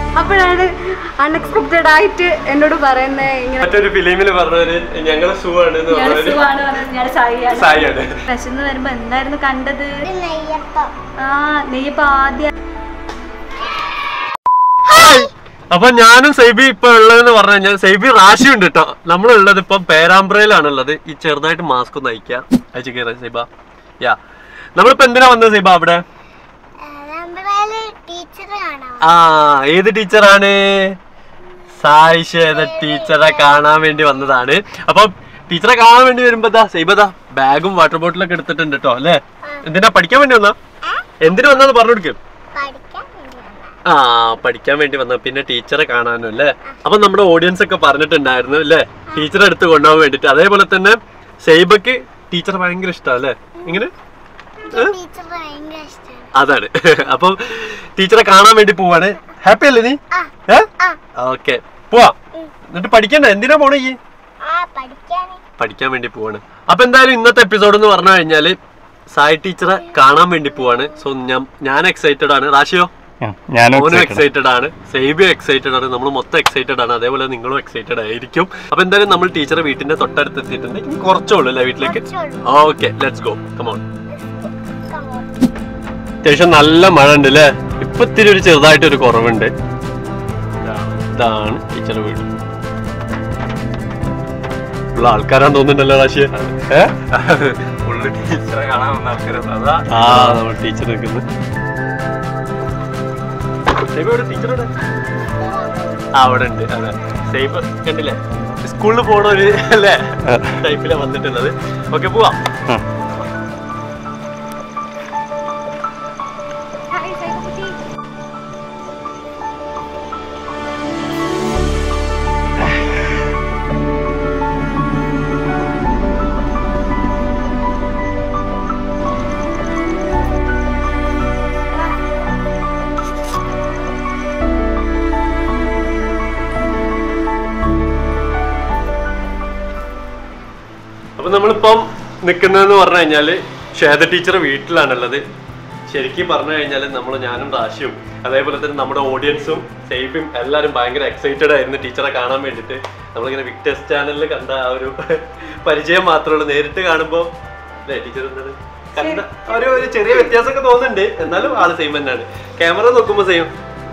അപ്പോഴാണ് അൺഎക്സ്പെക്റ്റഡ് ആയിട്ട് എന്നോട് പറയുന്നത് ഇങ്ങനെ മറ്റൊരു ഫിലിമിൽ പറഞ്ഞവര് ഞങ്ങള് സുവാണ് എന്ന് ഞാൻ പറഞ്ഞവര് സുഖാണ് പറഞ്ഞത് ഞാൻ സായിയാണ് സായിയാണ് വിശന്ന് വരുമ്പോ എന്തായിരുന്നു കണ്ടത് ഒരു നെയ്യപ്പം ആ നെയ്യപ്പ ആദ്യം അപ്പൊ ഞാനും സൈബി ഇപ്പൊ ഉള്ളതെന്ന് പറഞ്ഞു കഴിഞ്ഞാൽ സൈബി റാശി ഉണ്ട് കേട്ടോ നമ്മളുള്ളത് ഇപ്പൊ പേരാമ്പ്രയിലാണ് ഉള്ളത് ഈ ചെറുതായിട്ട് മാസ്ക് ഒന്ന് അയക്കാം അയച്ചു കയറാം സൈബ യാ നമ്മളിപ്പോ എന്തിനാ വന്നത് സൈബ അവിടെ നമ്മളെ ടീച്ചർ കാണാം ആ ഏത് ടീച്ചറാണ് സായിഷേത ടീച്ചറെ കാണാൻ വേണ്ടി വന്നതാണ് അപ്പൊ ടീച്ചറെ കാണാൻ വേണ്ടി വരുമ്പോ ദാ സൈബദാ ബാഗും വാട്ടർ ബോട്ടിലൊക്കെ എടുത്തിട്ടുണ്ട് കേട്ടോ അല്ലേ എന്തിനാ പഠിക്കാൻ വേണ്ടി വന്നാ എന്തിനു വന്നാന്ന് പറഞ്ഞു കൊടുക്കും പഠിക്കാൻ വേണ്ടി വന്നതാ. ആ പഠിക്കാൻ വേണ്ടി വന്ന പിന്നെ ടീച്ചറെ കാണാനും അല്ലേ അപ്പൊ നമ്മുടെ ഓഡിയൻസ് ഒക്കെ പറഞ്ഞിട്ടുണ്ടായിരുന്നു അല്ലേ ടീച്ചറെ അടുത്ത് കൊണ്ടുപോകാൻ വേണ്ടിട്ട് അതേപോലെ തന്നെ സൈബക്ക് ടീച്ചറെ ഭയങ്കര ഇഷ്ടം അല്ലേ ഇങ്ങനെ എനിക്ക് ടീച്ചർ ഭയങ്കര ഇഷ്ടമാണ് അതാണ് അപ്പം ടീച്ചറെ കാണാൻ വേണ്ടി പോവാണ് ഹാപ്പി അല്ലേ നീ ആ ഏ ആ ഓക്കെ പോവാ എന്നിട്ട് പഠിക്കണ്ട എന്തിനാ പോണേ ഈ ആ പഠിക്കാന് പഠിക്കാൻ വേണ്ടി പോവാണ് അപ്പൊ എന്തായാലും ഇന്നത്തെ എപ്പിസോഡ് എന്ന് പറഞ്ഞു കഴിഞ്ഞാല് സായി ടീച്ചറെ കാണാൻ വേണ്ടി പോവാണ് സോ ഞാൻ ഞാൻ എക്സൈറ്റഡ് ആണ് റാഷിയോ ഞാനും ഓനും excited. എക്സൈറ്റഡ് ആണ് സേബിയും എക്സൈറ്റഡ് ആണ് നമ്മൾ മൊത്തം എക്സൈറ്റഡ് ആണ് അതേപോലെ നിങ്ങളും എക്സൈറ്റഡ് ആയിരിക്കും അപ്പൊ എന്തായാലും നമ്മൾ ടീച്ചറെ വീട്ടിന്റെ തൊട്ടടുത്ത് എത്തിയിട്ടുണ്ട് ഇനി കുറച്ചേ ഉള്ളൂ അല്ലേ വീട്ടിലേക്ക് കുറച്ചേ okay let's go come on Come on. അത്യാവശ്യം നല്ല മഴ ഉണ്ട് അല്ലേ ഇപ്പൊ ഇത്തിരി ഒരു ചെറുതായിട്ട് ഒരു കുറവുണ്ട് ഇതാണ് ടീച്ചറെ വീട് ഉള്ള ആൾക്കാരാന്ന് തോന്നുന്നുണ്ടല്ലോ റാഷിയ ഏ ഫുള്ള് ടീച്ചറെ കാണാൻ വന്ന ആൾക്കാരാണ് അതാ ആ നമ്മൾ ടീച്ചർ നിൽക്കുന്നു ടീച്ചറോടെ ആ അവിടെ ഉണ്ട് അതെ സേഫ് കണ്ടില്ലേ സ്കൂളിൽ പോണ ഒരു അല്ലേ ടൈപ്പിലാ വന്നിട്ടുള്ളത് ഓക്കെ പോവാം അപ്പൊ നമ്മളിപ്പം നിൽക്കുന്നതെന്ന് പറഞ്ഞു കഴിഞ്ഞാല് ശ്വേത ടീച്ചർ വീട്ടിലാണുള്ളത് ശരിക്കും പറഞ്ഞു കഴിഞ്ഞാൽ നമ്മൾ ഞാനും റാഷിയും അതേപോലെ തന്നെ നമ്മുടെ ഓഡിയൻസും സേഫും എല്ലാവരും ഭയങ്കര എക്സൈറ്റഡ് ആയിരുന്നു ടീച്ചറെ കാണാൻ വേണ്ടിയിട്ട് നമ്മളിങ്ങനെ വിക്ടേഴ്സ് ചാനലിൽ കണ്ട ആ ഒരു പരിചയം മാത്രമേ ഉള്ളൂ നേരിട്ട് കാണുമ്പോൾ അല്ലേ ടീച്ചർ എന്താണ് കണ്ട ഒരു ഒരു ചെറിയ വ്യത്യാസമൊക്കെ തോന്നുന്നുണ്ട് എന്നാലും ആള് സെയിം തന്നെയാണ് ക്യാമറ നോക്കുമ്പോൾ സെയിം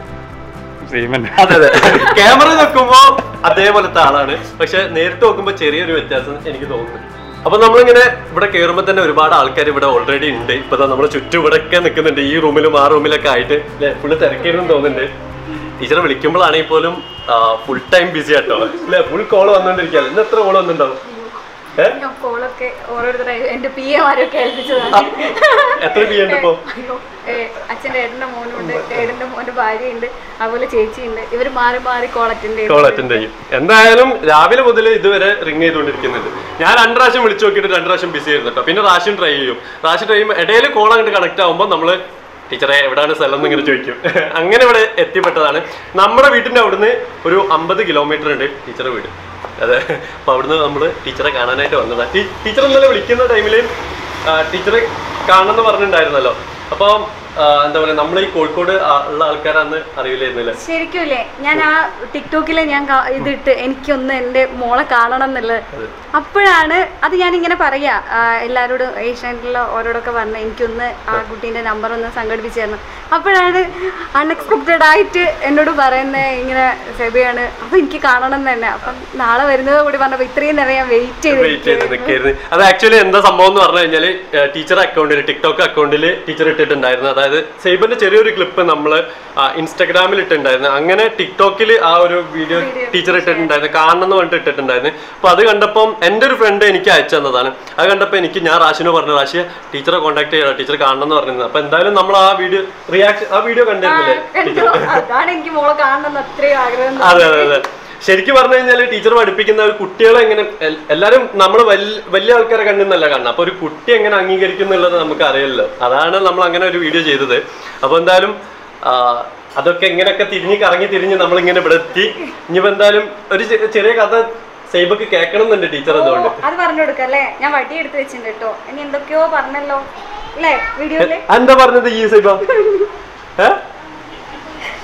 സെയിമന്നെ അതെ അതെ ക്യാമറ നോക്കുമ്പോ അതേപോലത്തെ ആളാണ് പക്ഷെ നേരിട്ട് നോക്കുമ്പോ ചെറിയൊരു വ്യത്യാസം എനിക്ക് തോന്നുന്നു അപ്പൊ നമ്മളിങ്ങനെ ഇവിടെ കയറുമ്പോ തന്നെ ഒരുപാട് ആൾക്കാർ ഇവിടെ ഓൾറെഡി ഉണ്ട് ഇപ്പൊ നമ്മുടെ ചുറ്റും ഇവിടെ ഒക്കെ നിൽക്കുന്നുണ്ട് ഈ റൂമിലും ആ റൂമിലൊക്കെ ആയിട്ട് അല്ലെ ഫുള്ള് തിരക്കിയിരുന്നു തോന്നുന്നുണ്ട് ടീച്ചറെ വിളിക്കുമ്പോഴാണെങ്കിൽ പോലും ഫുൾ ടൈം ബിസി ആട്ടോ അല്ലെ ഫുൾ കോൾ വന്നോണ്ടിരിക്കുകയല്ലേ ഇന്ന് എത്ര കോൾ വന്നിട്ടുണ്ടാവും ഏ? ഞാൻ കോളൊക്കെ ഓരോരുത്തരായി എന്റെ പി എമാരൊക്കെ ഏൽപ്പിച്ചതാണ് എത്ര പി ഉണ്ട് ഇപ്പൊ അയ്യോ, ഏ, അച്ഛന്റെ ഏട്ടന്റെ മോനുണ്ട് ഏട്ടന്റെ മോന്റെ ഭാര്യയുണ്ട് അതുപോലെ ചേച്ചിയുണ്ട് ഇവര് മാറി മാറി കോൾ അറ്റൻഡ് കോൾ അറ്റൻഡ് ചെയ്യും എന്തായാലും രാവിലെ മുതൽ ഇതുവരെ റിങ് ചെയ്തുകൊണ്ടിരിക്കുന്നുണ്ട് ഞാൻ രണ്ട് പ്രാവശ്യം വിളിച്ചു നോക്കിയിട്ട് രണ്ട് പ്രാവശ്യം ബിസി ആയിരുന്നു കേട്ടോ പിന്നെ റാഷ്യം ട്രൈ ചെയ്യും റാഷ്യം ട്രൈ ചെയ്യുമ്പോൾ ഇടയിൽ കോൾ അങ്ങോട്ട് കണക്ട് ആകുമ്പോൾ നമ്മൾ ടീച്ചറെ എവിടെയാണ് സ്ഥലം എന്ന് ഇങ്ങനെ ചോദിക്കും അങ്ങനെ ഇവിടെ എത്തിപ്പെട്ടതാണ് നമ്മുടെ വീട്ടിന്റെ അവിടുന്ന് ഒരു അമ്പത് കിലോമീറ്റർ ഉണ്ട് ടീച്ചറെ വീട് അതെ അപ്പൊ അവിടുന്ന് നമ്മൾ ടീച്ചറെ കാണാനായിട്ട് വന്നതാണ് ടീച്ചർ ഇന്നലെ വിളിക്കുന്ന ടൈമിൽ ടീച്ചറെ കാണണമെന്ന് പറഞ്ഞിട്ടുണ്ടായിരുന്നല്ലോ അപ്പോൾ എന്താ പറയുക നമ്മൾ ഈ കോഴിക്കോട് ആ- ഉള്ള ആൾക്കാരാന്ന് അറിയില്ലായിരുന്നില്ല ശരിക്കും ഇല്ലേ ഞാൻ ആ ടിക്ടോക്കില് ഞാൻ കാ- ഇതിട്ട് എനിക്കൊന്ന് എൻ്റെ മോളെ കാണണം എന്നുള്ളത് അപ്പോഴാണ് അത് ഞാൻ ഇങ്ങനെ പറയാ ആ, എല്ലാവരോടും ഏഷ്യാനെറ്റിലോ ഓരോടൊക്കെ പറഞ്ഞ എനിക്കൊന്ന് ആ കുട്ടീൻ്റെ നമ്പർ ഒന്ന് സംഘടിപ്പിച്ചു തരണം അപ്പോഴാണ് അൺഎക്സ്പെക്റ്റഡ് ആയിട്ട് എന്നോട് പറയുന്നത് ഇങ്ങനെ സെബിയാണ് അപ്പൊ എനിക്ക് കാണണം എന്ന് തന്നെ അപ്പം നാളെ വരുന്നത് കൂടി പറഞ്ഞപ്പോൾ ഇത്രയും നേരം ഞാൻ വെയിറ്റ് വെയിറ്റ് ചെയ്ത് ചെയ്ത് നിൽക്കായിരുന്നു അത് ആക്ച്വലി എന്താ സംഭവം എന്ന് പറഞ്ഞു കഴിഞ്ഞാല് ടീച്ചർ അക്കൗണ്ടിൽ ടിക്ടോക്ക് അക്കൗണ്ടിൽ ടീച്ചർ ഇട്ടിട്ടുണ്ടായിരുന്നു അതായത് സൈബറിന്റെ ചെറിയൊരു ക്ലിപ്പ് നമ്മൾ ഇൻസ്റ്റാഗ്രാമിൽ ഇട്ടിട്ടുണ്ടായിരുന്നു അങ്ങനെ ടിക്ടോക്കിൽ ആ ഒരു വീഡിയോ ടീച്ചർ ഇട്ടിട്ടുണ്ടായിരുന്നു കാണണം എന്ന് പറഞ്ഞിട്ട് ഇട്ടിട്ടുണ്ടായിരുന്നു അപ്പൊ അത് കണ്ടപ്പം എൻ്റെ ഒരു ഫ്രണ്ട് എനിക്ക് അയച്ചു തന്നതാണ് അത് കണ്ടപ്പോൾ എനിക്ക് ഞാൻ റാഷിനോ പറഞ്ഞു റാഷിയ ടീച്ചറെ കോൺടാക്ട് ചെയ്യണം ടീച്ചർ കാണണം എന്ന് പറഞ്ഞിരുന്നു അപ്പൊ എന്തായാലും നമ്മൾ ആ വീഡിയോ റിയാക്ഷൻ ആ വീഡിയോ കണ്ടിരുന്നില്ലേ കണ്ടു അതാണ് എനിക്ക് മോളെ കാണണം എന്ന് അത്രയും ആഗ്രഹം അതെ അതെ അതെ ശരിക്കും പറഞ്ഞു കഴിഞ്ഞാൽ ടീച്ചർ പഠിപ്പിക്കുന്ന ഒരു കുട്ടികളെ എങ്ങനെ എൽ- എല്ലാരും നമ്മൾ വലിയ ആൾക്കാരെ കണ്ടെന്നല്ല കാണണം അപ്പൊ ഒരു കുട്ടി എങ്ങനെ അംഗീകരിക്കും എന്നുള്ളത് നമുക്ക് അറിയില്ലല്ലോ അതാണ് നമ്മൾ അങ്ങനെ ഒരു വീഡിയോ ചെയ്തത് അപ്പൊ എന്തായാലും ആ, അതൊക്കെ എങ്ങനെയൊക്കെ തിരിഞ്ഞ് കറങ്ങി തിരിഞ്ഞ് നമ്മൾ ഇങ്ങനെ ഇവിടെ എത്തി ഇനിയിപ്പോ എന്തായാലും ഒരു ചെ- ചെറിയ കഥ സൈബക്ക് കേൾക്കണം എന്നുണ്ട് ടീച്ചർ അതുകൊണ്ട് അത് പറഞ്ഞു കൊടുക്കാം അല്ലേ ഞാൻ വടി എടുത്ത് വെച്ചിട്ടുണ്ട് കേട്ടോ ഇനി എന്തൊക്കെയോ പറഞ്ഞല്ലോ അല്ലേ വീഡിയോയില് എന്താ പറഞ്ഞത് ഈ സൈബ ഏ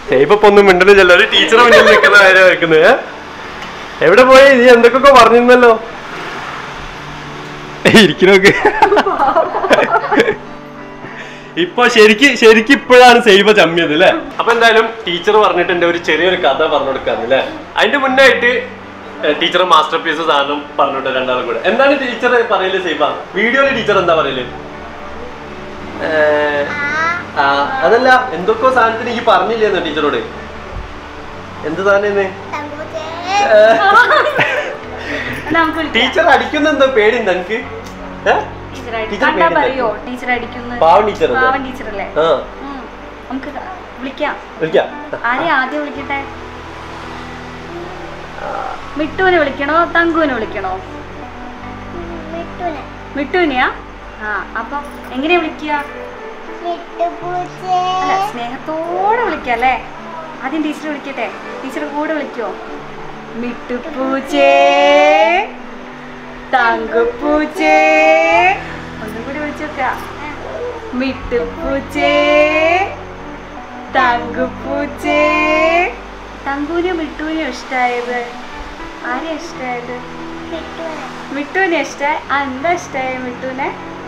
ഇപ്പൊ ഒന്നും മിണ്ടലില്ലല്ലോ ഒരു ടീച്ചറെ മുന്നിൽ നിൽക്കുന്ന കാര്യം വെക്കുന്നത് എവിടെ പോയി നീ എന്തൊക്കെ പറഞ്ഞിരുന്നല്ലോ ഇരിക്കണോക്ക് ഇപ്പൊ ശരിക്ക് ശരിക്ക് ഇപ്പോഴാണ് സൈബ ചമ്മിയത് അല്ലേ അപ്പൊ എന്തായാലും ടീച്ചർ പറഞ്ഞിട്ടുണ്ട് ഒരു ചെറിയൊരു കഥ പറഞ്ഞു കൊടുക്കാന്ന് അല്ലേ അതിന്റെ മുന്നായിട്ട് ടീച്ചർ മാസ്റ്റർ പീസ് സാധനം പറഞ്ഞിട്ട് രണ്ടാളും കൂടെ എന്താണ് ടീച്ചർ പറയല് സൈബ വീഡിയോയില് ടീച്ചർ എന്താ പറയല് ഏഹ്, ആ, അതല്ല എന്തൊക്കെയോ സാധനത്തിന് ഈ പറഞ്ഞില്ലേന്ന് ടീച്ചറോട് എന്ത് സാധനം തങ്കൂച്ചേ നമുക്ക് വിളിക്കാം. ടീച്ചർ അടിക്കുന്ന എന്തോ പേടിണ്ട് എനിക്ക് ഏഹ് ടീച്ചർ അടി- ടീച്ചർ കണ്ടാ പേടിയില്ല. പറയോ ടീച്ചർ അടിക്കുന്നു പാവം ടീച്ചർ അല്ലേ? പാവം ടീച്ചറല്ലേ ആ ഉം. നമുക്ക് ക- വിളിക്കാം വിളിക്കാം ആരെയും ആദ്യം വിളിക്കട്ടെ മിട്ടുവിനെ വിളിക്കണോ തങ്കുവിനെ വിളിക്കണോ മിട്ടുനെ മിട്ടുവിനെയാ ആ അപ്പൊ എങ്ങനെയാ വിളിക്കുക മിട്ടുപൂച്ചേ അല്ല സ്നേഹത്തോടെ വിളിക്കാം അല്ലേ ആദ്യം ടീച്ചർ വിളിക്കട്ടെ ടീച്ചർ കൂടെ വിളിക്കോ മിട്ടുപൂച്ചേ തങ്കുപൂച്ചേ ഒന്നും കൂടി വിളിച്ചോക്ക മിട്ടുപൂച്ചേ തങ്കുപൂച്ചേ തങ്കുവിനെയോ മിട്ടുവിനെയോ ഇഷ്ടായത് ആരെയാ ഇഷ്ടായത് മിട്ടുനെ മിട്ടുവിനെ ഇഷ്ടായി ആ എന്താ ഇഷ്ടായ മിട്ടുവിനെ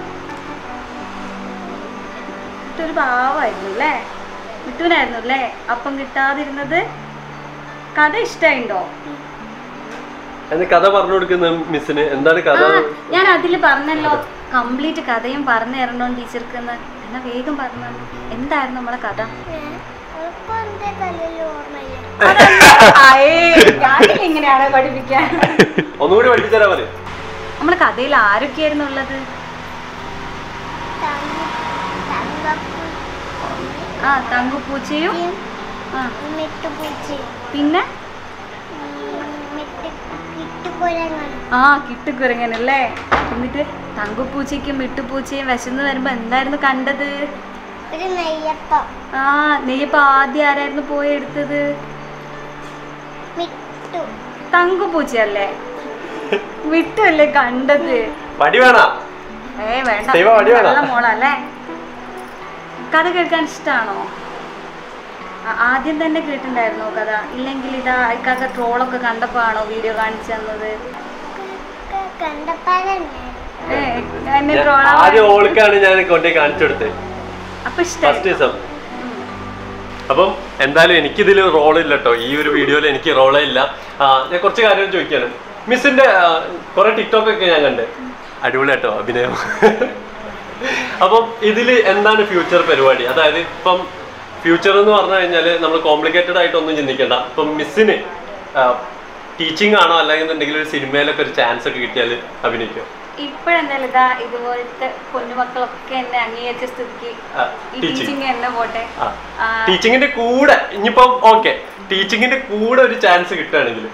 മിട്ടു ഒരു പാവായിരുന്നു അല്ലേ മിട്ടുവിനായിരുന്നു അല്ലേ അപ്പം കിട്ടാതിരുന്നത് കഥ ഇഷ്ടായിണ്ടോ എന്ന് കഥ പറഞ്ഞു കൊടുക്കുന്ന മിസ്സിന് എന്താണ് കഥ ആ ഞാൻ അതിൽ പറഞ്ഞല്ലോ കംപ്ലീറ്റ് കഥയും പറഞ്ഞു തരണോ ടീച്ചർക്ക് എന്ന് എന്നാ വേഗം പറഞ്ഞു എന്തായിരുന്നു നമ്മളെ കഥ ഉറപ്പം എന്റെ തലയിൽ ഓർമ്മയില്ല ഇങ്ങനെയാണ് പഠിപ്പിക്കാൻ ഒന്നുകൂടി പഠിപ്പിച്ചു തരാൻ മതി നമ്മളെ കഥയിൽ ആരൊക്കെയായിരുന്നു ഉള്ളത് തങ്ക- തങ്കപ്പൂ ആ തങ്കുപൂച്ചയും ആ മിട്ടുപൂച്ചയും പിന്നെ മിട്ട് കിട്ടുകുരങ്ങളും ആ കിട്ടുകുരങ്ങനല്ലേ എന്നിട്ട് തങ്കുപൂച്ചയ്ക്കും മിട്ടുപൂച്ചയും വിശന്ന് വരുമ്പോ എന്തായിരുന്നു കണ്ടത് ഒരു നെയ്യപ്പം ആ നെയ്യപ്പ ആദ്യം ആരായിരുന്നു പോയി എടുത്തത് മിട്ടു തങ്കുപൂച്ചയല്ലേ വിട്ടല്ലേ കണ്ടത് വടി വേണ ഏ വേണ്ട ദൈവം വടി വേണം. നല്ല മോളല്ലേ കഥ കേൾക്കാൻ ഇഷ്ടാണോ ആ- ആദ്യം തന്നെ കേട്ടിട്ടുണ്ടായിരുന്നോ കഥ ഇല്ലെങ്കിൽ ഇതാ ഇക്കാക്ക ട്രോളൊക്കെ കണ്ടപ്പോ ആണോ വീഡിയോ കാണിച്ചു തന്നത് കണ്ടപ്പാടന്നെ ഏ എന്നെ ട്രോളാ ആദ്യം ഓൾക്കാണ് ഞാൻ കൊണ്ടേ കാണിച്ചു കൊടുത്തത് അപ്പൊ ഫസ്റ്റ് ഇഷ്ടായി ദിവസം അപ്പം എന്തായാലും എനിക്കിതിൽ റോൾ ഇല്ല കേട്ടോ ഈ ഒരു വീഡിയോയിൽ എനിക്ക് റോളേ ഇല്ല ആ, ഞാൻ കുറച്ച് കാര്യം ചോദിക്കാണ് മിസ്സിന്റെ കുറെ ടിക്ടോക്ക് ഒക്കെ ഞാൻ കണ്ട് അടിപൊളി കേട്ടോ അഭിനയം അപ്പം ഇതിൽ എന്താണ് ഫ്യൂച്ചർ പരിപാടി അതായത് ഇപ്പം ഫ്യൂച്ചർ എന്ന് പറഞ്ഞു കഴിഞ്ഞാൽ നമ്മൾ കോംപ്ലിക്കേറ്റഡ് ആയിട്ടൊന്നും ചിന്തിക്കേണ്ട ഇപ്പം മിസ്സിന് ടീച്ചിങ് ആണോ അല്ലെങ്കിൽ എന്തെങ്കിലും ഒരു സിനിമയിലൊക്കെ ഒരു ചാൻസ് ഒക്കെ കിട്ടിയാൽ അഭിനയിക്കും ഇപ്പോഴെന്തായാലും ഇതാ ഇതുപോലത്തെ പൊന്നുമക്കളൊക്കെ എന്നെ അംഗീകരിച്ച സ്ഥിതിക്ക് ആ, ഈ teaching. ടീച്ചിങ് എന്നെ പോട്ടെ ആ ആ, ടീച്ചിങ്ങിന്റെ കൂടെ ഇനിയിപ്പം ഓക്കെ ടീച്ചിങ്ങിന്റെ കൂടെ ഒരു ചാൻസ് കിട്ടുകയാണെങ്കിൽ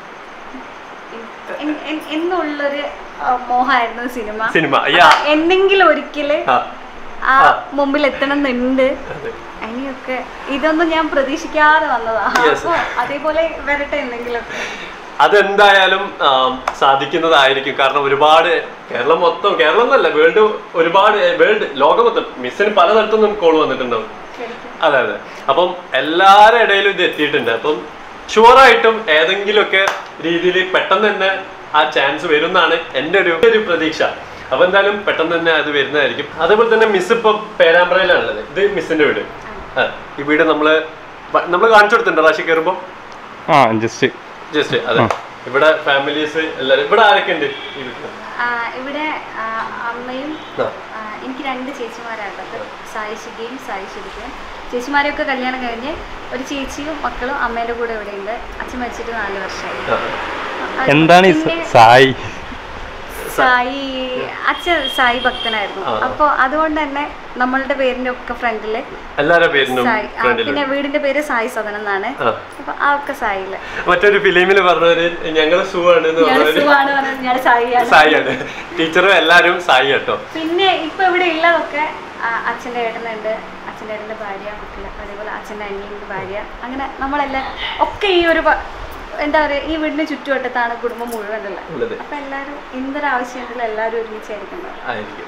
എൻ- എൻ- എന്നുള്ളൊരു ആ, മോഹായിരുന്നു സിനിമ സിനിമ യാ അപ്പൊ എന്തെങ്കിലും ഒരിക്കല് ആ ആ ആ. മുമ്പിൽ എത്തണം എന്നുണ്ട് അതെ. അതിനൊക്കെ ഇതൊന്നും ഞാൻ പ്രതീക്ഷിക്കാതെ വന്നതാ Yes. അപ്പൊ അതേപോലെ വരട്ടെ എന്തെങ്കിലും അതെന്തായാലും ആ, സാധിക്കുന്നതായിരിക്കും കാരണം ഒരുപാട് കേരളം മൊത്തം കേരളം എന്നല്ല വേൾഡ് ഒരുപാട് വേൾഡ് ലോകം മൊത്തം മിസ്സിന് പലതരത്തുനിന്നും കോൾ വന്നിട്ടുണ്ടാവും അതെ അതെ അപ്പം എല്ലാവരുടെ ഇടയിലും ഇത് എത്തിയിട്ടുണ്ട് അപ്പം ഷുവറായിട്ടും ഏതെങ്കിലുമൊക്കെ രീതിയിൽ പെട്ടെന്ന് തന്നെ ആ ചാൻസ് വരുമെന്നാണ് എൻ്റെ ഒരു ഒരു പ്രതീക്ഷ അപ്പൊ എന്തായാലും പെട്ടെന്ന് തന്നെ അത് വരുന്നതായിരിക്കും അതേപോലെ തന്നെ മിസ് ഇപ്പം പേരാമ്പ്രയിലാണുള്ളത് ഇത് മിസ്സിന്റെ വീട് ആ, ഈ വീട് നമ്മള് നമ്മൾ കാണിച്ചു കൊടുത്തിട്ടുണ്ട് റാശി കയറുമ്പോൾ ആ ജസ്റ്റ് ജസ്റ്റ് അതെ ഇവിടെ ഫാമിലീസ് എല്ലാരും ഇവിടെ ആരൊക്കെ ഉണ്ട് ഈ വീട്ടില് ആ, ഇവിടെ ആ, അമ്മയും ആ, ആ, എനിക്ക് രണ്ട് ചേച്ചിമാരാണുള്ളത് സായി ശിഖയും സായി ശിഖയും ചേച്ചിമാരെയൊക്കെ കല്യാണം കഴിഞ്ഞ് ഒരു ചേച്ചിയും മക്കളും അമ്മേൻ്റെ കൂടെ ഇവിടെ ഉണ്ട് അച്ഛൻ മരിച്ചിട്ട് നാല് വർഷമായി ആ. ആ, എന്താണ് ഈ പിന്നെ സ- സായി സായി അച്ഛൻ സായി ഭക്തനായിരുന്നു ആ. അപ്പോൾ അതുകൊണ്ട് തന്നെ നമ്മളുടെ പേരിന്റെ ഒക്കെ ഫ്രണ്ടില് എല്ലാരുടെ പേരിനും സായി ആ, ഫ്രണ്ടിലും പിന്നെ വീടിന്റെ പേര് സായി സദൻ എന്നാണ് ആ. അപ്പൊ ആ ഒക്കെ സായില് മറ്റൊരു ഫിലിമിൽ പറഞ്ഞവര് ഞങ്ങള് സൂ ആണ് എന്ന് ഞാൻ പറഞ്ഞവര് സുഖമാണ് പറഞ്ഞത് ഞാൻ സായിയാണ് സായിയാണ് ടീച്ചറും എല്ലാരും സായി കേട്ടോ പിന്നെ ഇപ്പൊ ഇവിടെ ഉള്ളതൊക്കെ ആ, അച്ഛന്റെ ഏട്ടനുണ്ട് അച്ഛന്റെ ഏട്ടന്റെ ഭാര്യ മക്കള് അതേപോലെ അച്ഛന്റെ അനിയന്റെ ഭാര്യ അങ്ങനെ നമ്മളെല്ലാം ഒക്കെ ഈ ഒരു പ- എന്താ പറയാ ഈ വീടിന് ചുറ്റുവട്ടത്താണ് കുടുംബം മുഴുവൻ ഉള്ളത് ഉള്ളത് അപ്പൊ എല്ലാരും എന്തൊരാവശ്യമുണ്ടല്ലോ എല്ലാരും ഒരുമിച്ചായിരിക്കും ആയിരിക്കും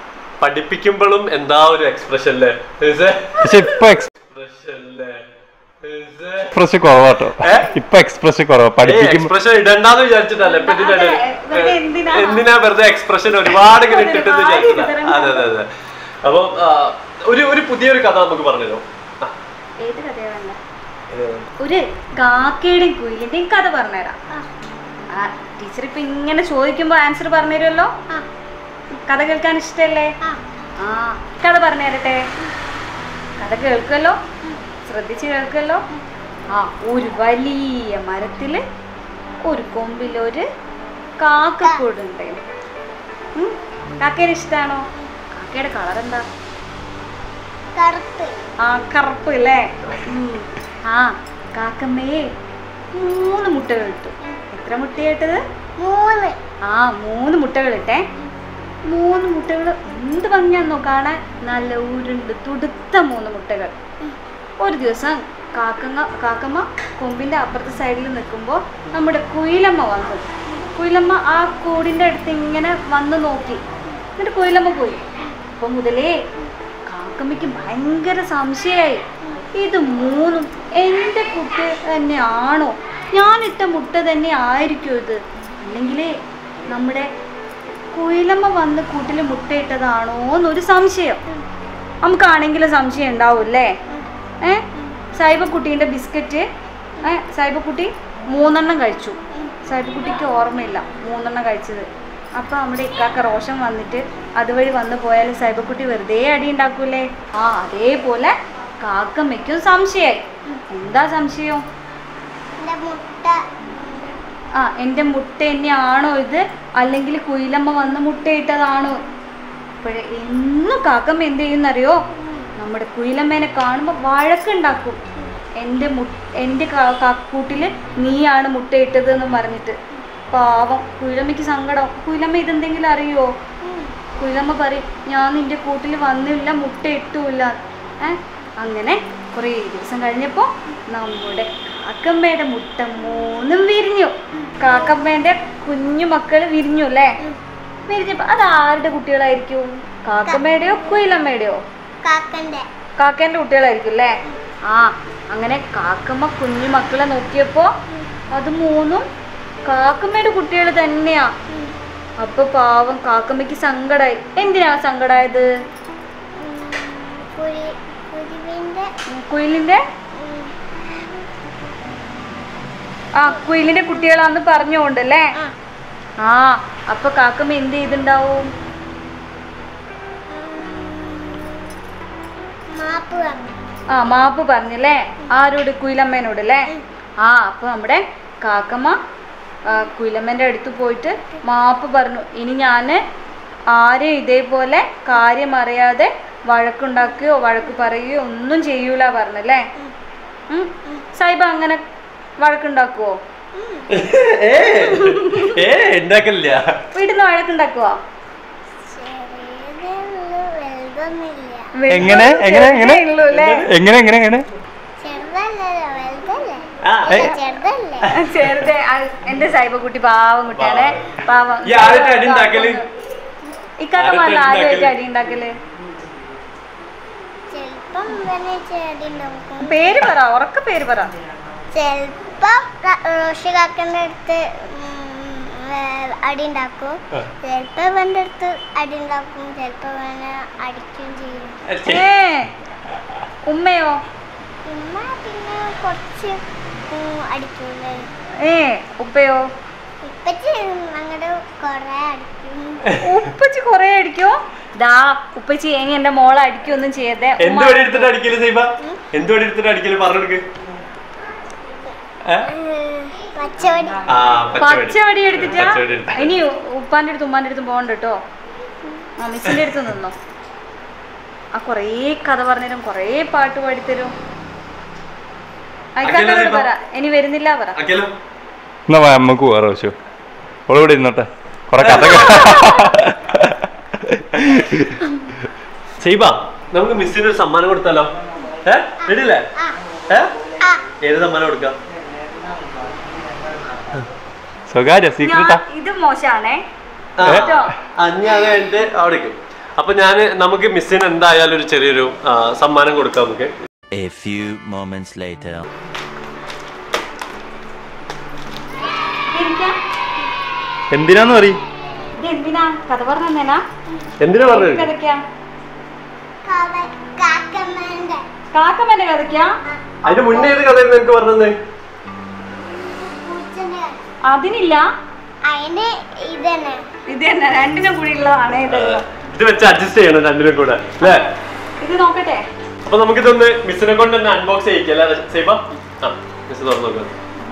പഠിപ്പിക്കുമ്പോഴും എന്താ ഒരു എക്സ്പ്രഷൻ അല്ലേ പക്ഷെ ഇപ്പൊ ex- എക്സ്പ്രഷൻ അല്ലേ എക്സ്പ്രസ് കുറവാട്ടോ ഏ? ഇപ്പൊ എക്സ്പ്രസ് കുറവാ പഠിപ്പിക്കുമ്പോ എക്സ്പ്രഷൻ ഇടണ്ടാന്ന് വിചാരിച്ചിട്ടല്ല ഇപ്പൊ ഇതിന്റെ അതെ, ഇടയിൽ. വെറുതെ എന്തിനാ? എന്തിനാ വെറുതെ എക്സ്പ്രഷൻ ഒരുപാട് ഇങ്ങനെ ഇട്ടിട്ടെന്ന് ഒരുപാട് വിചാരിച്ചില്ല ഇട്ടിട്ട് അതെ അതെ അതെ അപ്പൊ ഒരു ഒരു പുതിയൊരു കഥ നമുക്ക് പറഞ്ഞല്ലോ ആ, ഏത് കഥയാ വേണ്ട ഏ, ഒരു കാക്കയുടെയും കുയിലിന്റെയും കഥ പറഞ്ഞുതരാം ആ ടീച്ചർ ഇപ്പൊ ഇങ്ങനെ ചോദിക്കുമ്പോ ആൻസർ പറഞ്ഞുതരുമല്ലോ ആ കഥ കേൾക്കാൻ ഇഷ്ടല്ലേ ആ ആ കഥ പറഞ്ഞു തരട്ടെ കഥ കേൾക്കുമല്ലോ ശ്രദ്ധിച്ച് കേൾക്കുമല്ലോ ആ ഒരു വലിയ മരത്തില് ഒരു കൊമ്പിലൊരു കാക്കക്കൂടുണ്ടായിരുന്നു ഉം, കാക്കേനെ ഇഷ്ടാണോ കാക്കയുടെ കളർ എന്താ കറുത്ത് ആ കറുപ്പ് അല്ലേ ഉം. ആ കാക്കമ്മയെ മൂന്ന് മുട്ടകൾ ഇട്ടു എത്ര മുട്ടയായിട്ടത് മൂന്ന് ആ മൂന്ന് മുട്ടകൾ ഇട്ടേ മൂന്ന് മുട്ടകൾ എന്ത് ഭംഗിയാന്നോ കാണാൻ നല്ല ഉരുണ്ട് തുടുത്ത മൂന്ന് മുട്ടകൾ ഒരു ദിവസം കാക്കങ്ങ കാക്കമ്മ കൊമ്പിന്റെ അപ്പുറത്തെ സൈഡിൽ നിൽക്കുമ്പോൾ നമ്മുടെ കുയിലമ്മ വന്നു കുയിലമ്മ ആ കൂടിന്റെ അടുത്ത് ഇങ്ങനെ വന്ന് നോക്കി എന്നിട്ട് കുയിലമ്മ പോയി അപ്പൊ മുതലേ കാക്കമ്മയ്ക്ക് ഭയങ്കര സംശയമായി ഇത് മൂന്നും എൻ്റെ കുട്ടി തന്നെയാണോ ഞാനിട്ട മുട്ട തന്നെ ആയിരിക്കും ഇത് അല്ലെങ്കിൽ നമ്മുടെ കുയിലമ്മ വന്ന് കൂട്ടിൽ മുട്ടയിട്ടതാണോ എന്നൊരു സംശയം നമുക്കാണെങ്കിലും സംശയം ഉണ്ടാവൂല്ലേ ഏ സായിബക്കുട്ടീൻ്റെ ബിസ്ക്കറ്റ് ഏ സായിബക്കുട്ടി മൂന്നെണ്ണം കഴിച്ചു സായിബക്കുട്ടിക്ക് ഓർമ്മയില്ല മൂന്നെണ്ണം കഴിച്ചത് അപ്പോൾ നമ്മുടെ ഇക്കാക്ക റോഷൻ വന്നിട്ട് അതുവഴി വന്നു പോയാൽ സായിബക്കുട്ടി വെറുതെ അടി ഉണ്ടാക്കൂലേ ആ അതേപോലെ കാക്കമ്മയ്ക്കും സംശയമായി എന്താ സംശയം എൻ്റെ മുട്ട ആ എൻ്റെ മുട്ട തന്നെയാണോ ഇത് അല്ലെങ്കിൽ കുയിലമ്മ വന്ന് മുട്ടയിട്ടതാണോ അപ്പോഴേ എന്നും കാക്കമ്മ എന്ത് ചെയ്യുന്നറിയോ നമ്മുടെ കുയിലമ്മേനെ കാണുമ്പോൾ വഴക്കുണ്ടാക്കും എൻ്റെ മു എൻ്റെ കൂട്ടിൽ നീയാണ് മുട്ടയിട്ടത് എന്ന് പറഞ്ഞിട്ട് പാവം കുയിലമ്മയ്ക്ക് സങ്കടം കുയിലമ്മ ഇതെന്തെങ്കിലും അറിയോ കുയിലമ്മ പറയും ഞാൻ നിന്റെ കൂട്ടിൽ വന്നില്ല മുട്ട ഇട്ടുമില്ല ഏ അങ്ങനെ കുറേ ദിവസം കഴിഞ്ഞപ്പോൾ നമ്മുടെ കാക്കമ്മയുടെ മുട്ട മൂന്നും വിരിഞ്ഞു കാക്കമ്മേൻ്റെ കുഞ്ഞു മക്കൾ വിരിഞ്ഞു അല്ലേ വിരിഞ്ഞപ്പോൾ അത് ആരുടെ കുട്ടികളായിരിക്കും കാക്കമ്മയുടെയോ കുയിലമ്മയുടെയോ കാക്കൻ്റെ കാക്കേൻ്റെ കുട്ടികളായിരിക്കും അല്ലേ ആ അങ്ങനെ കാക്കമ്മ കുഞ്ഞു മക്കളെ നോക്കിയപ്പോൾ അത് മൂന്നും കാക്കമ്മയുടെ കുട്ടികൾ തന്നെയാ അപ്പൊ പാവം കാക്കമ്മയ്ക്ക് സങ്കടായി എന്തിനാ സങ്കടായത് കുരി കുരുവിൻ്റെ കുയിലിന്റെ ആ കുയിലിന്റെ കുട്ടികളാന്ന് പറഞ്ഞുകൊണ്ടല്ലേ ആ ആ അപ്പൊ കാക്കമ്മ എന്ത് ചെയ്തിണ്ടാവും മാപ്പ് വന്നു ആ മാപ്പ് പറഞ്ഞല്ലേ ആരോട് കുയിലമ്മേനോട് അല്ലേ ആ അപ്പൊ നമ്മുടെ കാക്കമ്മ ആ, കുയിലമ്മേന്റെ അടുത്ത് പോയിട്ട് മാപ്പ് പറഞ്ഞു ഇനി ഞാൻ ആരെയും ഇതേപോലെ കാര്യം അറിയാതെ വഴക്കുണ്ടാക്കുകയോ വഴക്ക് പറയുകയോ ഒന്നും ചെയ്യൂല പറഞ്ഞല്ലേ ഉം. സായിബ അങ്ങനെ വഴക്കുണ്ടാക്കുവോ ഏ ഏ ഉണ്ടാക്കലില്ല വീട്ടിൽ നിന്ന് വഴക്കുണ്ടാക്കുവോ ചെറിയതേ ഉള്ളൂ വലുതൊന്നുമില്ല എങ്ങനെ? എങ്ങനെ? എങ്ങനെ? ഉള്ളൂ അല്ലേ എങ്ങനെ എങ്ങനെ എങ്ങനെ ചെറുതല്ലല്ലോ വലുതല്ലേ ആ, അല്ല, ഏ. ചെറുതല്ലേ ചെറുതെ എന്റെ സായിബക്കുട്ടി പാവം കുട്ടിയാണ് പാവം ഈ ആദ്യത്തെ അടി ഉണ്ടാക്കല്? ഇക്കാക്കമാരിൽ ആദ്യത്തെ ആദ്യമായിട്ട് ഉണ്ടാക്കല്? അടി ഉണ്ടാക്കല് ചെലപ്പം ഇവനെ ചെടി ഉണ്ടാക്കും പേര് പറ ഉറക്ക പേര് പറ ചെലപ്പം റോഷി കാക്കൻ്റെ അടുത്ത് ഉം, ഏ, അടി ഉണ്ടാക്കും ആ. ചെലപ്പോ ഇവന്റെ അടുത്ത് അടി ഉണ്ടാക്കും ചെലപ്പോ ഇവനെ അടിക്കുകയും ചെയ്യും ഏ ഉമ്മയോ ഉമ്മ പിന്നെ കുറച്ച് ഉം, അടിക്കൂലേ ഏ ഉപ്പയോ ഇപ്പച്ചി അങ്ങോട്ട് കൊറേ അടിക്കും ഉപ്പച്ചി കൊറേ അടിക്കോ ദാ ഉപ്പച്ചി ഇനി എന്റെ മോളെ അടിക്കൊന്നും ചെയ്യതെ എന്ത് വടി എടുത്തിട്ട് അടിക്കല് സൈബ എന്ത് വടി എടുത്തിട്ട് അടിക്കല് പറഞ്ഞെടുക്ക് ഏ? ഉം, പച്ചവടി ആ പച്ചവടി പച്ചവടി എടുത്തിട്ടാ പച്ചവടി എടുത്ത്. ഇനി ഉപ്പാന്റെ അടുത്തും ഉമ്മാന്റെ അടുത്തും പോകണ്ട കേട്ടോ ആ മിസ്സിന്റെ അടുത്ത് നിന്നോ ആ കൊറേ കഥ പറഞ്ഞുതരും കൊറേ പാട്ട് പാടിത്തരും അയക്കാത്തോട് അഖില പറ ഇനി വരുന്നില്ല പറ അഖിലോ എന്നാ വാ, നമുക്ക് പോവാ റോഷു ഓള് ഇവിടെ ഇരുന്നോട്ടെ കൊറേ കഥ സൈബ നമുക്ക് മിസ്സിന് ഒരു സമ്മാനം കൊടുത്താലോ ഏ റെഡിയല്ലേ ആ ഏ ആ ഏത് സമ്മാനം കൊടുക്കാം സ്വകാര്യ സീക്രട്ടാ ഞാൻ- ഇത് മോശാണേ ആ, കേട്ടോ? ആ, ഞാൻ അത് കഴിഞ്ഞിട്ട് അവിടേക്ക് അപ്പൊ ഞാൻ നമുക്ക് മിസ്സിന് എന്തായാലും ഒരു ചെറിയൊരു ആ, സമ്മാനം കൊടുക്കാം നമുക്ക് A few moments later. എന്തിനാന്ന് പറയും ഇത് എന്തിനാ കഥ പറഞ്ഞു തന്നേനാ എന്തിനാ പറഞ്ഞത് കഥയ്ക്കാ കവ- കാക്കമ്മേന്റെ കാക്കമ്മന്റെ കഥയ്ക്കാ അതിന്റെ മുന്നേ ഏത് കഥയായിരുന്നു എനിക്ക് പറഞ്ഞത് പൂച്ചന്റെ അതിനില്ല അതിന് ഇതന്നെ ഇത് തന്നെ രണ്ടിനും കൂടി ഉള്ളതാണ് ഇതെല്ലാം ഇത് വെച്ച് അഡ്ജസ്റ്റ് ചെയ്യണം രണ്ടിനും കൂടെ അല്ലേ ഇത് നോക്കട്ടെ അപ്പൊ നമുക്കിതൊന്ന് മിസ്സിനെ കൊണ്ട് തന്നെ അൺബോക്സ് ചെയ്യിക്കാം അല്ലേ സേബ ആ മിസ് തുറന്നു നോക്കാം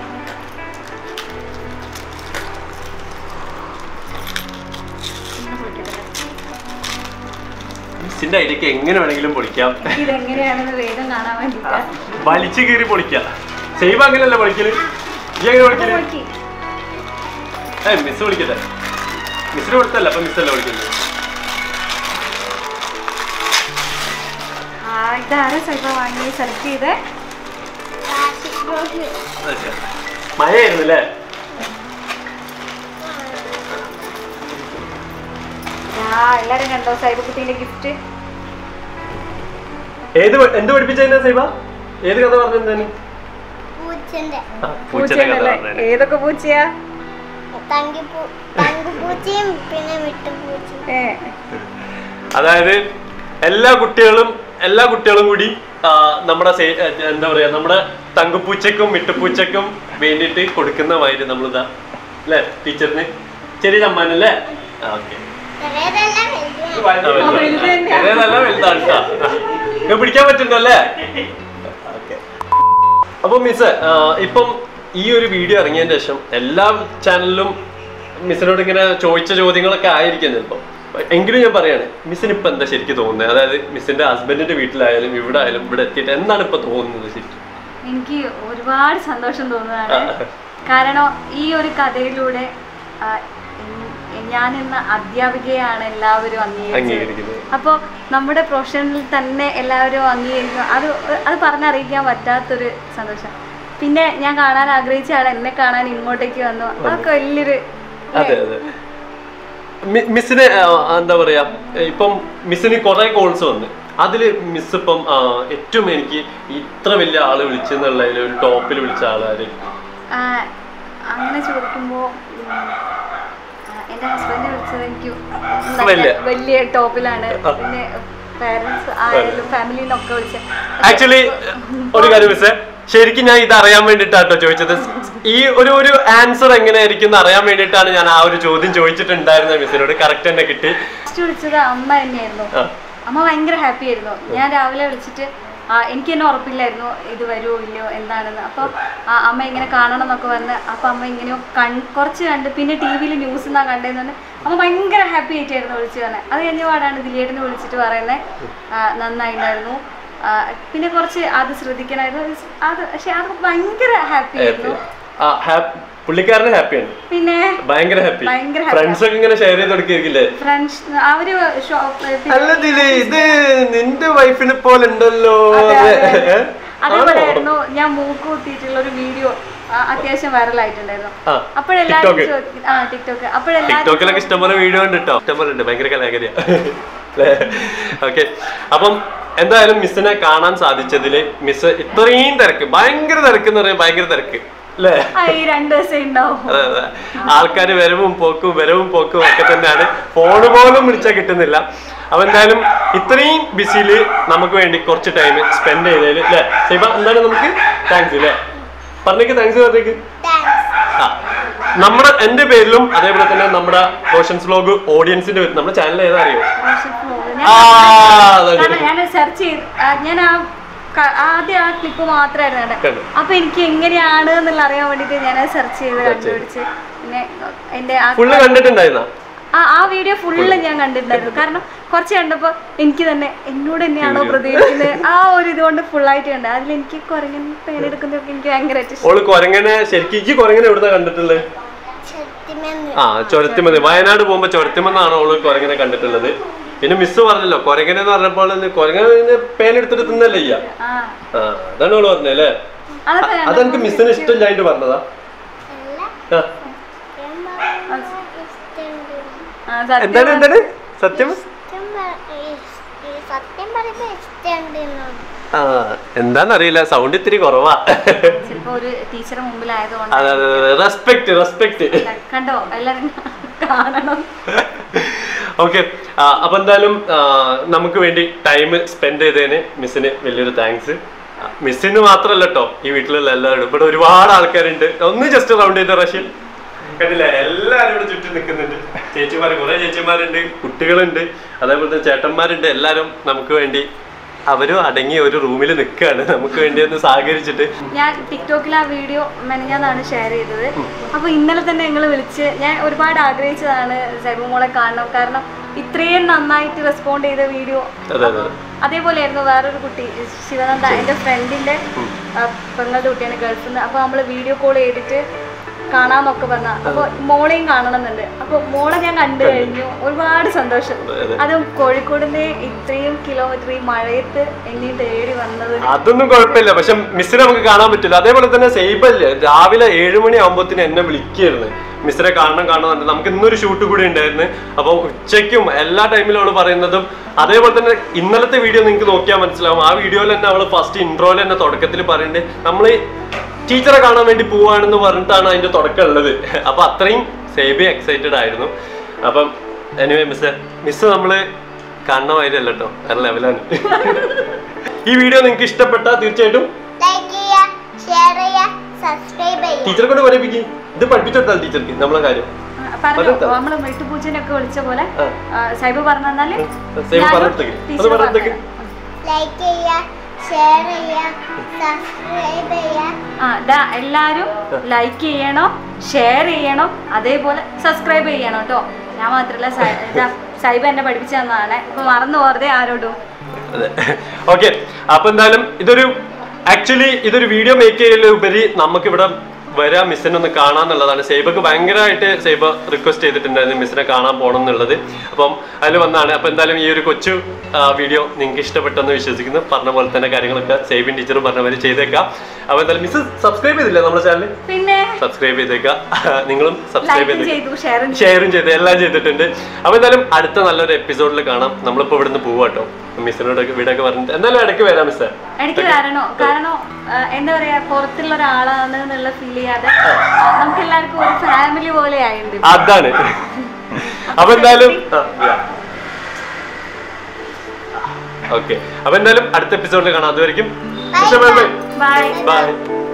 മിസ്സിന്റെ ഐഡിയക്ക് എങ്ങനെ വേണമെങ്കിലും പൊളിക്കാം ഇതെങ്ങനെയാണെന്ന് വേഗം കാണാൻ വേണ്ടിട്ടാ വലിച്ചു കീറി പൊളിക്കാം സേബ അങ്ങനെയല്ല പൊളിക്കല് ഈ എങ്ങനെ പൊളിക്കല് ഏ മിസ് വിളിക്കട്ടെ മിസ്സിന് കൊടുത്തല്ല അപ്പൊ മിസ് അല്ല വിളിക്കുന്നത് ആ ഇതാരാ ചിലപ്പോ വാങ്ങി സെലക്ട് ചെയ്തേ പ്ലാസ്റ്റിക് ബോട്ടിൽ മഴയായിരുന്നു അല്ലേ ആ എല്ലാരും കണ്ടോ സൈബക്കുട്ടീന്റെ ഗിഫ്റ്റ് ഏത് പ- എന്ത് പഠിപ്പിച്ചതിനാ സൈബ ഏത് കഥ പറഞ്ഞെന്താണ് പൂച്ചന്റെ പൂച്ചയുടെ കഥ പൂച്ചയല്ലേ പറഞ്ഞത് ഏതൊക്കെ പൂച്ചയാ തങ്കിപ്പൂ തങ്കുപൂച്ചയും പിന്നെ വിട്ടുപൂച്ചയും ഏ അതായത് എല്ലാ കുട്ടികളും എല്ലാ കുട്ടികളും കൂടി ആ, നമ്മുടെ സേ- ഏ, എന്താ പറയാ നമ്മുടെ തങ്കപ്പൂച്ചക്കും മിട്ടുപൂച്ചക്കും വേണ്ടിയിട്ട് കൊടുക്കുന്ന മാതിരി നമ്മളിതാ അല്ലേ ടീച്ചറിന് ചെറിയ സമ്മാനം അല്ലേ ഓക്കെ ചെറിയതല്ല വലുതാണ്. വലുത് തന്നെയാ. നല്ല വലുതാണ് ട്ടാ. ഇത് പിടിക്കാൻ പറ്റുന്നുണ്ടോ അല്ലേ ഓക്കെ അപ്പൊ മിസ് ഇപ്പം ഈ ഒരു വീഡിയോ ഇറങ്ങിയതിന് ശേഷം എല്ലാ ചാനലിലും മിസ്സിനോട് ഇങ്ങനെ ചോദിച്ച ചോദ്യങ്ങളൊക്കെ ആയിരിക്കും ചിലപ്പോൾ എങ്കിലും ഞാൻ പറയാണ് മിസ്സിന് ഇപ്പൊ എന്താ ശരിക്കും തോന്നുന്നത് അതായത് മിസ്സിന്റെ ഹസ്ബൻഡിന്റെ വീട്ടിലായാലും ഇവിടെ ആയാലും ഇവിടെ എത്തിയിട്ട് എന്താണ് ഇപ്പൊ തോന്നുന്നത് ശരിക്കും എനിക്ക് ഒരുപാട് സന്തോഷം തോന്നുന്നതാണ് ആ. കാരണം ഈ ഒരു കഥയിലൂടെ ആ, എൻ- ഞാൻ എന്ന അധ്യാപികയാണ് എല്ലാവരും അംഗീകരിച്ചത് അംഗീകരിക്കുന്നത് അപ്പോൾ നമ്മുടെ പ്രൊഫഷനിൽ തന്നെ എല്ലാവരും അംഗീകരിക്കും അത് അത് പറഞ്ഞറിയിക്കാൻ പറ്റാത്തൊരു സന്തോഷം പിന്നെ ഞാൻ കാണാൻ ആഗ്രഹിച്ച ആൾ എന്നെ കാണാൻ ഇങ്ങോട്ടേക്ക് വന്നു അതൊക്കെ വലിയൊരു അതെ അതെ മി- മിസ്സിന് ആ, എന്താ പറയാ ഇപ്പം മിസ്സിന് കുറെ കോൾസ് വന്ന് അതില് മിസ് ഇപ്പം ആ, ഏറ്റവും എനിക്ക് ഇത്ര വലിയ ആള് വിളിച്ചെന്നുള്ളതിൽ ഒരു ടോപ്പിൽ വിളിച്ച ആളാര് ആ, അങ്ങനെ ചോദിക്കുമ്പോൾ എൻ്റെ ഹസ്ബൻഡ് വിളിച്ചത് എനിക്ക് നല്ല വലിയ. വലിയ ടോപ്പിലാണ് ആ. പിന്നെ പാരൻസ് ആയാലും ഫാമിലിയിൽ നിന്നൊക്കെ വിളിച്ച ആക്ച്വലി ഒരു കാര്യം മിസ്സേ ശരിക്കും ഞാൻ ഇത് അറിയാൻ വേണ്ടിയിട്ടാട്ടോ ചോദിച്ചത് ഈ ഒരു ഒരു ആൻസർ എങ്ങനെയായിരിക്കും എന്ന് അറിയാൻ വേണ്ടിയിട്ടാണ് ഞാൻ ആ ഒരു ചോദ്യം ചോദിച്ചിട്ടുണ്ടായിരുന്നത് മിസ്സിനോട് കറക്റ്റ് തന്നെ കിട്ടി ഫസ്റ്റ് വിളിച്ചത് അമ്മ തന്നെയായിരുന്നു ആ. അമ്മ ഭയങ്കര ഹാപ്പി ആയിരുന്നു ഞാൻ രാവിലെ വിളിച്ചിട്ട് ആ, എനിക്ക് തന്നെ ഉറപ്പില്ലായിരുന്നു ഇത് വരുമോ ഇല്ലയോ എന്താണെന്ന് അപ്പോൾ അമ്മ ഇങ്ങനെ കാണണം എന്നൊക്കെ പറഞ്ഞ് അപ്പം അമ്മ ഇങ്ങനെയോ കൺ കുറച്ച് കണ്ട് പിന്നെ ടി വിയിൽ ന്യൂസ് എന്നാ കണ്ടതെന്ന് പറഞ്ഞ് അമ്മ ഭയങ്കര ഹാപ്പി ആയിട്ടായിരുന്നു വിളിച്ചു തന്നെ അത് കഴിഞ്ഞ പാടാണ് ദിലീപിനെ വിളിച്ചിട്ട് പറയുന്നത് നന്നായിട്ടുണ്ടായിരുന്നു ആ, പിന്നെ കുറച്ച് അത് ശ്രദ്ധിക്കണമായിരുന്നു അത് പക്ഷെ അത് ഭയങ്കര ഹാപ്പി ആയിരുന്നു ആ, ഹാപ്പ്- പുള്ളിക്കാരന് ഹാപ്പിയാണ് പിന്നെ ഭയങ്കര ഹാപ്പി ഭയങ്കര happy. ഫ്രണ്ട്സ് ഒക്കെ ഇങ്ങനെ ഷെയർ ചെയ്ത് കൊടുക്കില്ലേ ഫ്രണ്ട്സ് അവര് ഷോപ്പ് അല്ല ദിലേ ഇത് നിന്റെ വൈഫിനെ പോലെ ഉണ്ടല്ലോ അതെ, അതെ, അതെ. ഏ? അതേപോലെ ആണോ? ആയിരുന്നു ഞാൻ മൂക്ക് കുത്തിയിട്ടുള്ള ഒരു വീഡിയോ അത്യാവശ്യം വൈറലായിട്ടുണ്ടായിരുന്നു ആ, അപ്പോഴെല്ലാരും TikTok. ചോദി- ആ ടിക്ടോക്ക് അപ്പോഴെല്ലാരും ടിക്ടോക്കിലൊക്കെ ഇഷ്ടംപോലെ വീഡിയോ ഉണ്ട് കേട്ടോ ഇഷ്ടംപോലെ ഉണ്ട് ഭയങ്കര കലാകരിയാ ഓക്കെ അപ്പം എന്തായാലും മിസ്സിനെ കാണാൻ സാധിച്ചതില് മിസ് ഇത്രയും തിരക്ക് ഭയങ്കര തിരക്ക് എന്ന് പറയാൻ ഭയങ്കര തിരക്ക് അല്ലേ ആ, ഈ രണ്ട് ദിവസം ഉണ്ടാവും അതെ അതെ ആൾക്കാർ വരവും പോക്കും വരവും പോക്കും ഒക്കെ തന്നെയാണ് ഫോണ് പോലും വിളിച്ചാൽ കിട്ടുന്നില്ല അപ്പൊ എന്തായാലും ഇത്രയും ബിസിയിൽ നമുക്ക് വേണ്ടി കുറച്ച് ടൈം സ്പെൻഡ് ചെയ്തതിൽ അല്ലേ സൈബ എന്തായാലും നമുക്ക് താങ്ക്സ് അല്ലേ പറഞ്ഞേക്ക് താങ്ക്സ് പറഞ്ഞേക്ക് താങ്ക്സ് ആ നമ്മുടെ എന്റെ പേരിലും അതേപോലെ തന്നെ നമ്മുടെ റോഷൻസ് വ്ലോഗ് ഓഡിയൻസിന്റെ പേരിൽ നമ്മുടെ ചാനൽ ഏതാ അറിയോ ആ, അതെ. കാരണം ഞാൻ സെർച്ച് ചെയ്ത് ആ, ഞാൻ ആ ക- ആദ്യം ആ ക്ലിപ്പ് മാത്രമായിരുന്നു കണ്ടത് കണ്ടു. അപ്പൊ എനിക്ക് എങ്ങനെയാണ് എന്നുള്ള അറിയാൻ വേണ്ടിട്ട് ഞാൻ സെർച്ച് ചെയ്ത് Search ചെയ്തു. കണ്ടുപിടിച്ച് പിന്നെ എന്റെ ആ ഫുള്ള് കണ്ടിട്ടുണ്ടായിരുന്ന ആ ആ വീഡിയോ ഫുള്ള് ഞാൻ കണ്ടിട്ടുണ്ടായിരുന്നു കാരണം കുറച്ച് കണ്ടപ്പോൾ എനിക്ക് തന്നെ എന്നോട് തന്നെയാണോ പ്രതികരിക്കുന്നത് ആ ഒരു ഇതുകൊണ്ട് ഫുള്ളായിട്ട് കണ്ടത് അതിൽ എനിക്ക് കുരങ്ങൻ പേരെടുക്കുന്നതൊക്കെ എനിക്ക് ഭയങ്കരമായിട്ട് ഇഷ്ടം ഓള് കൊരങ്ങനെ ശരിക്കും ഈ കൊരങ്ങനെ എവിടുന്നാ കണ്ടിട്ടുള്ളത് ചെത്തിമെന്ന് ആ ചൊരത്തിമന്ന് വയനാട് പോകുമ്പോ ചൊരത്തിമെന്നാണ് ഓള് കൊരങ്ങനെ കണ്ടിട്ടുള്ളത് പിന്നെ മിസ് പറഞ്ഞല്ലോ കൊരങ്ങനെ എന്ന് പറഞ്ഞപ്പോൾ കൊരങ്ങനെ പേനെടുത്തിട്ട് തിന്നല്ലേ ചെയ്യാ ആ ആ അതാണ് ഓള് പറഞ്ഞല്ലേ അതൊക്കെ അ- അതെനിക്ക് മിസ്സിന് ഇഷ്ടമില്ലായിട്ട് പറഞ്ഞതാ അല്ല ആ. സത്യം പറയുമ്പോ ഇഷ്ടമുണ്ട് ആ, സത്യം എന്താണ് എന്താണ് സത്യം സത്യം പറ- ഈ- ഈ സത്യം പറയുമ്പോ ഇഷ്ടമുണ്ട് ആ എന്താന്നറിയില്ല സൗണ്ട് ഇത്തിരി കുറവാ ചിലപ്പോ ഒരു ടീച്ചറെ മുമ്പിലായതുകൊണ്ട് അതെ അതെ അതെ റെസ്പെക്ട് റെസ്പെക്ട് കണ്ടോ എല്ലാരും കാണണം ഓക്കെ അപ്പൊ എന്തായാലും ആ, നമുക്ക് വേണ്ടി ടൈം സ്പെൻഡ് ചെയ്തതിന് മിസ്സിന് വലിയൊരു താങ്ക്സ് മിസ്സിന് മാത്രല്ല കേട്ടോ ഈ വീട്ടിലുള്ള എല്ലാവരും ഇവിടെ ഒരുപാട് ആൾക്കാരുണ്ട് ഒന്ന് ജസ്റ്റ് റൗണ്ട് ചെയ്ത റഷ്യൻ കണ്ടില്ല എല്ലാവരും ഇവിടെ ചുറ്റും നിൽക്കുന്നുണ്ട് ചേച്ചിമാർ കുറെ ചേച്ചിമാരുണ്ട് കുട്ടികളുണ്ട് അതേപോലെ തന്നെ ചേട്ടന്മാരുണ്ട് എല്ലാവരും നമുക്ക് വേണ്ടി അവരും അടങ്ങി ഒരു റൂമിൽ നിൽക്കുകയാണ് നമുക്ക് വേണ്ടി ഒന്ന് സഹകരിച്ചിട്ട് ഞാൻ ടിക്ടോക്കിൽ ആ വീഡിയോ മെനഞ്ഞാന്നാണ് ഷെയർ ചെയ്തത് അപ്പൊ ഇന്നലെ തന്നെ നിങ്ങൾ വിളിച്ച് ഞാൻ ഒരുപാട് ആഗ്രഹിച്ചതാണ് സൈബു മോളെ കാണണം കാരണം ഇത്രയും നന്നായിട്ട് റെസ്പോണ്ട് ചെയ്ത വീഡിയോ അതെ അതെ അതേപോലെയായിരുന്നു വേറൊരു കുട്ടി ശിവനന്ദ എൻ്റെ ഫ്രണ്ടിന്റെ പെങ്ങളുടെ കുട്ടിയാണ് ഗൾഫിൽ നിന്ന് അപ്പൊ നമ്മള് വീഡിയോ കോൾ ചെയ്തിട്ട് കാണാന്നൊക്കെ പറഞ്ഞ അപ്പൊ മോളെയും കാണണമെന്നുണ്ട് അപ്പൊ മോളെ ഞാൻ കണ്ടു കഴിഞ്ഞു ഒരുപാട് സന്തോഷം അതെ. അതും കോഴിക്കോടിന്റെ ഇത്രയും കിലോമീറ്റർ ഈ മഴയത്ത് എന്നെയും തേടി വന്നത് അതൊന്നും കുഴപ്പമില്ല പക്ഷെ മിസ്സിനെ നമുക്ക് കാണാൻ പറ്റില്ല അതേപോലെ തന്നെ സൈബല്ലേ രാവിലെ ഏഴ് മണി ആകുമ്പോഴത്തേന് എന്നെ വിളിക്കുകയായിരുന്നു മിസ്സിനെ കാണണം കാണണം നമുക്ക് ഇന്നൊരു ഷൂട്ട് കൂടി ഉണ്ടായിരുന്നു അപ്പോൾ ഉച്ചയ്ക്കും എല്ലാ ടൈമിലും അവള് പറയുന്നതും അതേപോലെ തന്നെ ഇന്നലത്തെ വീഡിയോ നിങ്ങൾക്ക് നോക്കിയാൽ മനസ്സിലാവും ആ വീഡിയോയിൽ തന്നെ അവള് ഫസ്റ്റ് ഇൻട്രോയിൽ തന്നെ തുടക്കത്തിൽ പറയുന്നുണ്ട് നമ്മൾ ടീച്ചറെ കാണാൻ വേണ്ടി പോവാണെന്ന് പറഞ്ഞിട്ടാണ് അതിന്റെ തുടക്കം ഉള്ളത് അപ്പൊ അത്രയും സേബി എക്സൈറ്റഡ് ആയിരുന്നു അപ്പം എനിവേ മിസ് മിസ് നമ്മള് കാണണമായിരല്ല കേട്ടോ വേറെ ലെവലാണ് ഈ വീഡിയോ നിങ്ങൾക്ക് ഇഷ്ടപ്പെട്ട തീർച്ചയായിട്ടും ലൈക്ക് ചെയ്യുക ഷെയർ ചെയ്യുക സബ്സ്ക്രൈബ് ചെയ്യുക ടീച്ചറെ കൊണ്ട് പഠിപ്പിക്കും ഇത് പഠിപ്പിച്ചെടുത്താൽ ടീച്ചർക്ക് നമ്മളെ കാര്യം പറഞ്ഞു പറഞ്ഞോ. നമ്മള് വെട്ടുപൂജനൊക്കെ വിളിച്ച പോലെ ആ. ആ, സൈബ് പറഞ്ഞു തന്നാല് സൈബ് ഞാനും പറഞ്ഞെടുത്തേക്ക്. അത് ടീച്ചർ പറഞ്ഞെടുത്തേക്ക്. പറഞ്ഞുതരാം. ലൈക്ക് ചെയ്യുക ഷെയർ ചെയ്യുക സബ്സ്ക്രൈബ് ചെയ്യുക ആ ദാ എല്ലാരും ലൈക്ക് ചെയ്യണം ഷെയർ ചെയ്യണം അതേപോലെ സബ്സ്ക്രൈബ് ചെയ്യണം കേട്ടോ ഞാൻ മാത്രല്ല സൈ- ഇതാ, സൈബ് എന്നെ പഠിപ്പിച്ചു തന്നതാണ് ഇപ്പൊ മറന്നു പോകരുതേ ആരോടും അതെ ഓക്കെ അപ്പൊ എന്തായാലും ഇതൊരു ആക്ച്വലി ഇതൊരു വീഡിയോ മേക്ക് ചെയ്യലുപരി നമുക്കിവിടെ വരാം മിസ്സിനെ ഒന്ന് കാണാന്നുള്ളതാണ് സൈബക്ക് ഭയങ്കരമായിട്ട് സൈബ റിക്വസ്റ്റ് ചെയ്തിട്ടുണ്ടായിരുന്നു മിസ്സിനെ കാണാൻ പോകണം എന്നുള്ളത് അപ്പം അതിൽ വന്നാണ് അപ്പൊ എന്തായാലും ഈ ഒരു കൊച്ചു വീഡിയോ നിങ്ങൾക്ക് ഇഷ്ടപ്പെട്ടെന്ന് വിശ്വസിക്കുന്നു പറഞ്ഞ പോലെ തന്നെ കാര്യങ്ങളൊക്കെ സൈബിൻ ടീച്ചറും പറഞ്ഞ പോലെ ചെയ്തേക്കാം അപ്പൊ എന്തായാലും മിസ് സബ്സ്ക്രൈബ് ചെയ്തില്ലേ നമ്മുടെ ചാനൽ പിന്നെ സബ്സ്ക്രൈബ് ചെയ്തേക്കാം നിങ്ങളും സബ്സ്ക്രൈബ് ലൈക്കും ചെയ്തേക്കാം ചെയ്തു ഷെയറും ചെയ്തു ഷെയറും ചെയ്ത് എല്ലാം ചെയ്തിട്ടുണ്ട് അപ്പൊ എന്തായാലും അടുത്ത നല്ലൊരു എപ്പിസോഡിൽ കാണാം നമ്മളിപ്പോ ഇവിടുന്ന് പോവാട്ടോ മിസ്സിനോട് വീടൊക്കെ പറഞ്ഞിട്ട് എന്തായാലും ഇടയ്ക്ക് വരാം മിസ്സേ എനിക്ക് കാരണോ കാരണം ആ, എന്താ പറയാ പുറത്തുള്ള ഒരാളാണ് എന്നുള്ള ഫീൽ ചെയ്യാതെ നമുക്ക് എല്ലാവർക്കും ഒരു ഫാമിലി പോലെ ആയിട്ടുണ്ട് അതാണ് അപ്പൊ എന്തായാലും ഓക്കെ അപ്പൊ എന്തായാലും അടുത്ത എപ്പിസോഡിൽ കാണാം അതുവരെയും ബൈ ബൈ